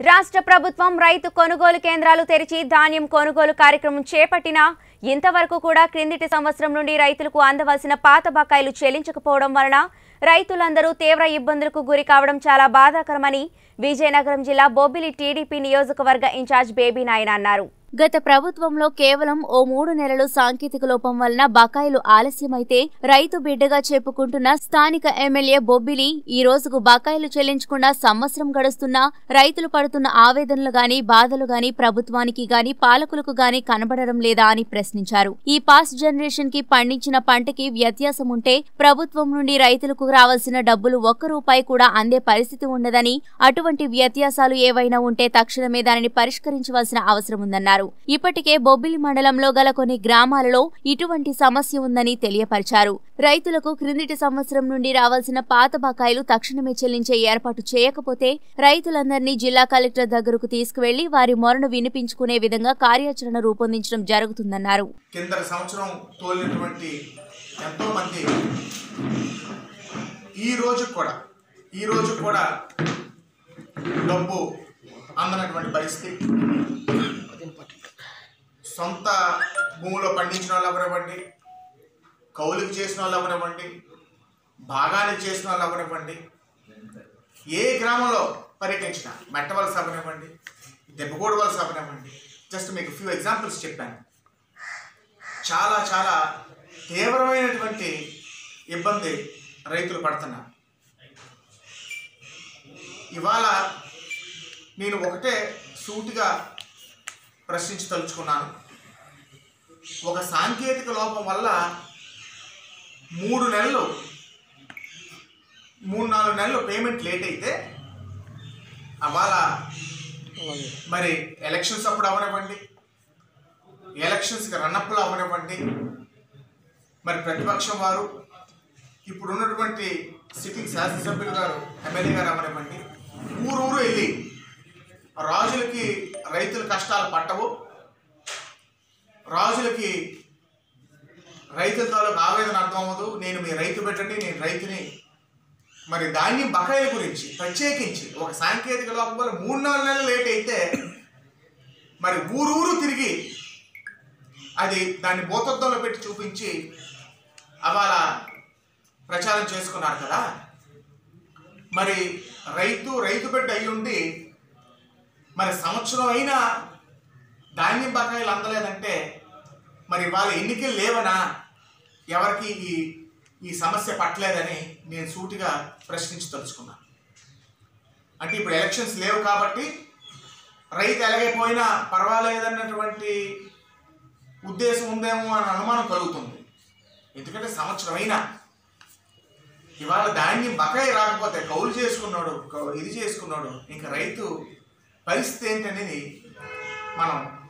రాష్ట్ర ప్రభుత్వం రైతు కొనుగోలు కేంద్రాలు తెరిచి ధాన్యం కొనుగోలు కార్యక్రమం చేపట్టినా ఇంతవరకు కూడా క్రిందిటి సంవత్సరం నుండి రైతులకు అందవలసిన పాత బకాయిలు చెల్లించకపోవడం వలన రైతులందరూ తీవ్ర ఇబ్బందులకు గురి కావడం చాలా బాధాకరమని విజయనగరం జిల్లా బొబ్బిలి టీడీపీ నియోజకవర్గ ఇన్ఛార్జ్ బేబీ నాయన అన్నారు గత ప్రభుత్వంలో కేవలం ఓ మూడు నెలలు సాంకేతిక లోపం వలన బకాయిలు ఆలస్యమైతే రైతు బిడ్డగా చెప్పుకుంటున్న స్థానిక ఎమ్మెల్యే బొబ్బిలి ఈ రోజుకు బకాయిలు చెల్లించకుండా సంవత్సరం గడుస్తున్నా రైతులు పడుతున్న ఆవేదనలు గాని బాధలు గాని ప్రభుత్వానికి గాని పాలకులకు గాని కనబడడం లేదా అని ప్రశ్నించారు ఈ పాస్ట్ జనరేషన్ కి పండించిన పంటకి వ్యత్యాసం ఉంటే ప్రభుత్వం నుండి రైతులకు రావాల్సిన డబ్బులు ఒక్క రూపాయి కూడా అందే పరిస్థితి ఉండదని అటువంటి వ్యత్యాసాలు ఏవైనా ఉంటే తక్షణమే దానిని పరిష్కరించవలసిన అవసరం ఉందన్నారు ఇప్పటికే బొబ్బిలి మండలంలో గల కొన్ని గ్రామాలలో ఇటువంటి సమస్య ఉందని తెలియపరిచారు రైతులకు క్రిందిటి సంవత్సరం నుండి రావాల్సిన పాత బకాయిలు తక్షణమే చెల్లించే ఏర్పాటు చేయకపోతే రైతులందరినీ జిల్లా కలెక్టర్ దగ్గరకు తీసుకువెళ్లి వారి మొరను వినిపించుకునే విధంగా కార్యాచరణ రూపొందించడం జరుగుతుందన్నారు కింద సంవత్సరం తోలినటువంటి ఎంతో మంది ఈ రోజు కూడా ఈ రోజు కూడా డబ్బు అందనటువంటి పరిస్థితి సొంత భూమిలో పండించిన వాళ్ళు ఎవరివ్వండి కౌలుకి చేసిన వాళ్ళు ఎవరివ్వండి భాగానికి చేసిన వాళ్ళు ఎవరివ్వండి ఏ గ్రామంలో పర్యటించినా మెట్టవలస అవనివ్వండి దెబ్బగూడ వలస అవనివ్వండి జస్ట్ మీకు ఫ్యూ ఎగ్జాంపుల్స్ చెప్పాను చాలా చాలా తీవ్రమైనటువంటి ఇబ్బంది రైతులు పడుతున్నారు ఇవాళ నేను ఒకటే సూటిగా ప్రశ్నించదలుచుకున్నాను ఒక సాంకేతిక లోపం వల్ల మూడు నెలలు మూడు నాలుగు నెలలు పేమెంట్ లేట్ అయితే అవాళ మరి ఎలక్షన్స్ అప్పుడు అవనివ్వండి ఎలక్షన్స్కి రన్నప్పులు అవనివ్వండి మరి ప్రతిపక్షం వారు ఇప్పుడు ఉన్నటువంటి సిట్టింగ్ శాసనసభ్యులు గారు ఎమ్మెల్యే గారు అవనివ్వండి ఊరు ఊరు వెళ్ళి రాజులకి రైతుల కష్టాలు పట్టవు రాజులకి రైతుల తాలూకు ఆవేదన అర్థం అవ్వదు నేను మీ రైతు పెట్టండి నేను రైతుని మరి ధాన్యం బకాయిల గురించి ప్రత్యేకించి ఒక సాంకేతిక లోపం వల్ల మూడు నాలుగు నెలలు లేట్ అయితే మరి ఊరు ఊరు తిరిగి అది దాన్ని భూతత్వంలో పెట్టి చూపించి అవాళ ప్రచారం చేసుకున్నారు కదా మరి రైతు రైతు బిడ్డ అయి ఉండి మరి సంవత్సరం అయినా ధాన్యం బకాయిలు అందలేదంటే మరి వాళ్ళ ఎన్నికలు లేవనా ఎవరికి ఈ ఈ సమస్య పట్టలేదని నేను సూటిగా ప్రశ్నించదలుచుకున్నాను అంటే ఇప్పుడు ఎలక్షన్స్ లేవు కాబట్టి రైతు ఎలాగైపోయినా పర్వాలేదన్నటువంటి ఉద్దేశం ఉందేమో అని అనుమానం కలుగుతుంది ఎందుకంటే సంవత్సరం అయినా ఇవాళ ధాన్యం బకాయి రాకపోతే కౌలు చేసుకున్నాడు కౌ- ఇది చేసుకున్నాడు ఇంకా రైతు పరిస్థితి ఏంటనేది మనం